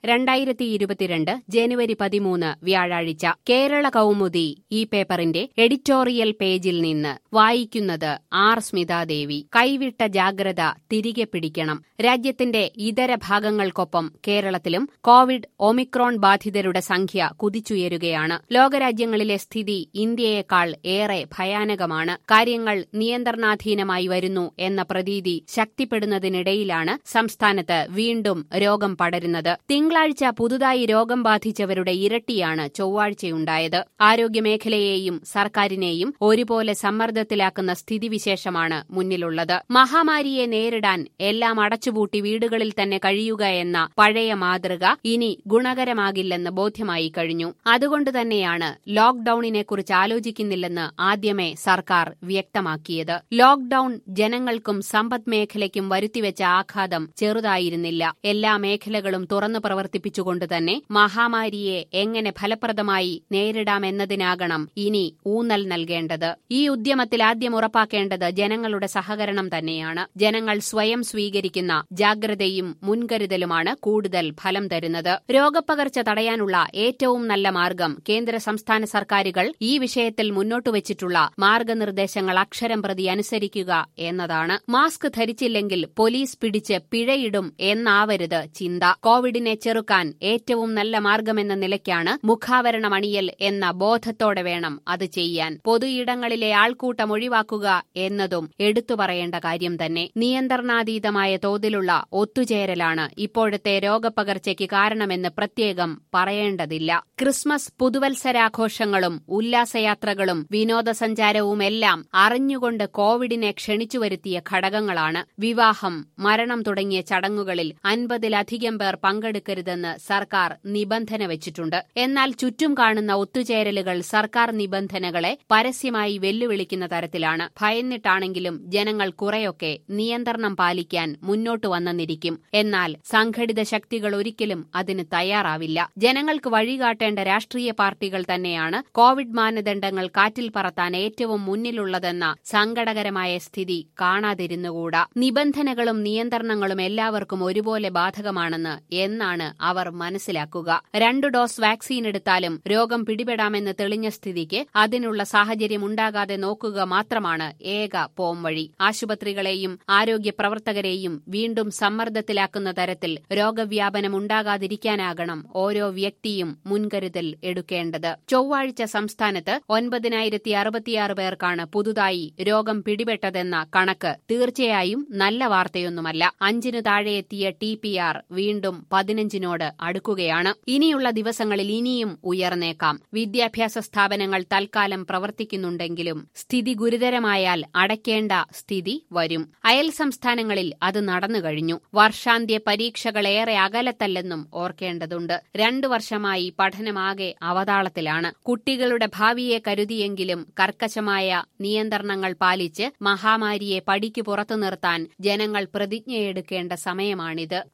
രണ്ടായിരത്തി ഇരുപത്തിരണ്ട് ജനുവരി പതിമൂന്ന് വ്യാഴാഴ്ച കേരള കൗമുദി ഈ പേപ്പറിന്റെ എഡിറ്റോറിയൽ പേജിൽ നിന്ന് വായിക്കുന്നത് ആർ സ്മിതാദേവി കൈവിട്ട ജാഗ്രത തിരികെ പിടിക്കണം രാജ്യത്തിന്റെ ഇതര ഭാഗങ്ങൾക്കൊപ്പം കേരളത്തിലും കോവിഡ് ഒമിക്രോൺ ബാധിതരുടെ സംഖ്യ കുതിച്ചുയരുകയാണ് ലോകരാജ്യങ്ങളിലെ സ്ഥിതി ഇന്ത്യയേക്കാൾ ഏറെ ഭയാനകമാണ് കാര്യങ്ങൾ നിയന്ത്രണാധീനമായി വരുന്നു എന്ന പ്രതീതി ശക്തിപ്പെടുന്നതിനിടയിലാണ് സംസ്ഥാനത്ത് വീണ്ടും രോഗം പടരുന്നത് തിങ്കളാഴ്ച പുതുതായി രോഗം ബാധിച്ചവരുടെ ഇരട്ടിയാണ് ചൊവ്വാഴ്ചയുണ്ടായത് ആരോഗ്യമേഖലയെയും സർക്കാരിനെയും ഒരുപോലെ സമ്മർദ്ദത്തിലാക്കുന്ന സ്ഥിതിവിശേഷമാണ് മുന്നിലുള്ളത് മഹാമാരിയെ നേരിടാൻ എല്ലാം അടച്ചുപൂട്ടി വീടുകളിൽ തന്നെ കഴിയുക എന്ന പഴയ മാതൃക ഇനി ഗുണകരമാകില്ലെന്ന് ബോധ്യമായി കഴിഞ്ഞു അതുകൊണ്ട് തന്നെയാണ് ലോക്ഡൌണിനെക്കുറിച്ച് ആലോചിക്കുന്നില്ലെന്ന് ആദ്യമേ സർക്കാർ വ്യക്തമാക്കിയത് ലോക്ഡൌൺ ജനങ്ങൾക്കും സമ്പദ് മേഖലയ്ക്കും വരുത്തിവെച്ച ആഘാതം ചെറുതായിരുന്നില്ല എല്ലാ മേഖലകളും തുറന്നു പ്രവർത്തിപ്പിച്ചുകൊണ്ട് തന്നെ മഹാമാരിയെ എങ്ങനെ ഫലപ്രദമായി നേരിടാമെന്നതിനാകണം ഇനി ഊന്നൽ നൽകേണ്ടത് ഈ ഉദ്യമത്തിൽ ആദ്യം ഉറപ്പാക്കേണ്ടത് ജനങ്ങളുടെ സഹകരണം തന്നെയാണ് ജനങ്ങൾ സ്വയം സ്വീകരിക്കുന്ന ജാഗ്രതയും മുൻകരുതലുമാണ് കൂടുതൽ ഫലം തരുന്നത് രോഗപ്പകർച്ച തടയാനുള്ള ഏറ്റവും നല്ല മാർഗം കേന്ദ്ര സംസ്ഥാന സർക്കാരുകൾ ഈ വിഷയത്തിൽ മുന്നോട്ടുവച്ചിട്ടുള്ള മാർഗനിർദ്ദേശങ്ങൾ അക്ഷരം പ്രതി അനുസരിക്കുക എന്നതാണ് മാസ്ക് ധരിച്ചില്ലെങ്കിൽ പോലീസ് പിടിച്ച് പിഴയിടും എന്നാവരുത് ചിന്ത കോവിഡിനെ ചെറുക്കാൻ ഏറ്റവും നല്ല മാർഗമെന്ന നിലയ്ക്കാണ് മുഖാവരണമണിയൽ എന്ന ബോധത്തോടെ വേണം അത് ചെയ്യാൻ പൊതുയിടങ്ങളിലെ ആൾക്കൂട്ടം ഒഴിവാക്കുക എന്നതും എടുത്തു പറയേണ്ട കാര്യം തന്നെ നിയന്ത്രണാതീതമായ തോതിലുള്ള ഒത്തുചേരലാണ് ഇപ്പോഴത്തെ രോഗപ്പകർച്ചയ്ക്ക് കാരണമെന്ന് പ്രത്യേകം പറയേണ്ടതില്ല ക്രിസ്മസ് പുതുവത്സരാഘോഷങ്ങളും ഉല്ലാസയാത്രകളും വിനോദസഞ്ചാരവുമെല്ലാം അറിഞ്ഞുകൊണ്ട് കോവിഡിനെ ക്ഷണിച്ചു വരുത്തിയ ഘടകങ്ങളാണ് വിവാഹം മരണം തുടങ്ങിയ ചടങ്ങുകളിൽ അൻപതിലധികം പേർ പങ്കെടുക്കരുതെന്ന് സർക്കാർ നിബന്ധന വെച്ചിട്ടുണ്ട് എന്നാൽ ചുറ്റും കാണുന്ന ഒത്തുചേരലുകൾ സർക്കാർ നിബന്ധനകളെ പരസ്യമായി വെല്ലുവിളിക്കുന്ന തരത്തിലാണ് ഭയന്നിട്ടാണെങ്കിലും ജനങ്ങൾ കുറെയൊക്കെ നിയന്ത്രണം പാലിക്കാൻ മുന്നോട്ട് വന്നെന്നിരിക്കും എന്നാൽ സംഘടിത ശക്തികൾ ഒരിക്കലും അതിന് തയ്യാറാവില്ല ജനങ്ങൾക്ക് വഴികാട്ടേണ്ട രാഷ്ട്രീയ പാർട്ടികൾ തന്നെയാണ് കോവിഡ് മാനദണ്ഡങ്ങൾ കാറ്റിൽ പറത്താൻ ഏറ്റവും മുന്നിലുള്ളതെന്ന സങ്കടകരമായ സ്ഥിതി കാണാതിരുന്നുകൂടാ നിബന്ധനകളും നിയന്ത്രണങ്ങളും എല്ലാവർക്കും ഒരുപോലെ ബാധകമാണെന്ന് എന്നാണ് അവർ മനസ്സിലാക്കുക രണ്ടു ഡോസ് വാക്സിൻ എടുത്താലും രോഗം പിടിപെടാമെന്ന് തെളിഞ്ഞ സ്ഥിതിക്ക് അതിനുള്ള സാഹചര്യം ഉണ്ടാകാതെ നോക്കുക മാത്രമാണ് ഏക പോംവഴി ആശുപത്രികളെയും ആരോഗ്യ പ്രവർത്തകരെയും വീണ്ടും സമ്മർദ്ദത്തിലാക്കുന്ന തരത്തിൽ രോഗവ്യാപനം ഉണ്ടാകാതിരിക്കാനാകണം ഓരോ വ്യക്തിയും മുൻകരുതൽ എടുക്കേണ്ടത് ചൊവ്വാഴ്ച സംസ്ഥാനത്ത് ഒൻപതിനായിരത്തി അറുപത്തിയാറ് പേർക്കാണ് പുതുതായി രോഗം പിടിപെട്ടതെന്ന കണക്ക് തീർച്ചയായും നല്ല വാർത്തയൊന്നുമല്ല അഞ്ചിനു താഴെയെത്തിയ ടി പി ആർ വീണ്ടും പതിനഞ്ചിനോട് അടുക്കുകയാണ് ഇനിയുള്ള ദിവസങ്ങളിൽ ഇനിയും ഉയർന്നേക്കാം വിദ്യാഭ്യാസ സ്ഥാപനങ്ങൾ തൽക്കാലം പ്രവർത്തിക്കുന്നുണ്ടെങ്കിലും സ്ഥിതി ഗുരുതരമായാൽ അടയ്ക്കേണ്ട സ്ഥിതി വരും അയൽ സംസ്ഥാനങ്ങളിൽ അത് നടന്നു കഴിഞ്ഞു വർഷാന്ത്യ പരീക്ഷകളേറെ അകലത്തല്ലെന്നും ഓർക്കേണ്ടതുണ്ട് രണ്ടു വർഷമായി പഠനമാകെ അവതാളത്തിലാണ് കുട്ടികളുടെ ഭാവിയെ കരുതിയെങ്കിലും കർക്കശമായ നിയന്ത്രണങ്ങൾ പാലിച്ച് മഹാമാരിയെ പടിക്ക് പുറത്തു നിർത്താൻ ജനങ്ങൾ പ്രതിജ്ഞയെടുക്കേണ്ട സമയമാണിത്